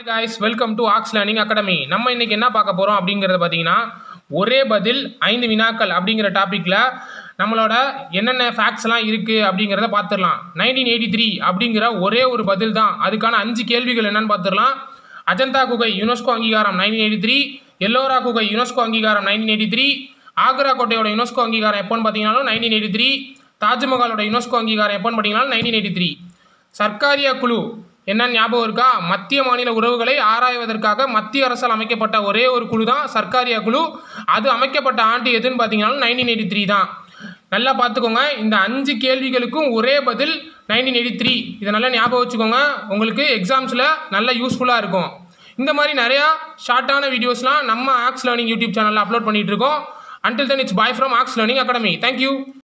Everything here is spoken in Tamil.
guys welcome to Aks learning academy நம்ம இன்னைக்கு என்ன பார்க்க போகிறோம் அப்படிங்கிறத பார்த்தீங்கன்னா ஒரே பதில் ஐந்து வினாக்கள் அப்படிங்கிற டாப்பிக்கில் நம்மளோட என்னென்ன ஃபேக்ட்ஸ்லாம் இருக்குது அப்படிங்கிறத பார்த்துடலாம் நைன்டீன் எயிட்டி த்ரீ அப்படிங்கிற ஒரே ஒரு பதில் தான் அதுக்கான அஞ்சு கேள்விகள் என்னன்னு பார்த்துடலாம் அஜந்தா குகை யுனெஸ்கோ அங்கீகாரம் நைன்டீன் எயிட்டி த்ரீ எல்லோரா குகை யுனெஸ்கோ அங்கீகாரம் நைன்டீன் எயிட்டி த்ரீ ஆக்ரா கோட்டையோட யுனெஸ்கோ அங்கீகாரம் எப்போன்னு பார்த்தீங்கன்னாலும் நைன்டீன் எயிட்டி த்ரீ தாஜ்மஹாலோட யுனெஸ்கோ அங்கீகாரம் எப்போன்னு பார்த்தீங்கன்னா நைன்டீன் எயிட்டி த்ரீ சர்க்காரியா குழு என்ன ஞாபகம் இருக்கா மத்திய மாநில உறவுகளை ஆராய்வதற்காக மத்திய அரசால் அமைக்கப்பட்ட ஒரே ஒரு குழு தான் சர்க்காரியா குழு அது அமைக்கப்பட்ட ஆண்டு எதுன்னு பார்த்தீங்கன்னா நைன்டீன் எயிட்டி த்ரீ தான் நல்லா பார்த்துக்கோங்க இந்த அஞ்சு கேள்விகளுக்கும் ஒரே பதில் நைன்டீன் எயிட்டி த்ரீ இதை நல்லா ஞாபகம் வச்சுக்கோங்க உங்களுக்கு எக்ஸாம்ஸில் நல்ல யூஸ்ஃபுல்லாக இருக்கும் இந்த மாதிரி நிறையா ஷார்ட்டான வீடியோஸ்லாம் நம்ம ஆக்ஸ் லேர்னிங் யூடியூப் சேனலில் அப்லோட் பண்ணிட்டு இருக்கோம் until then it's bye from Aks learning academy thank you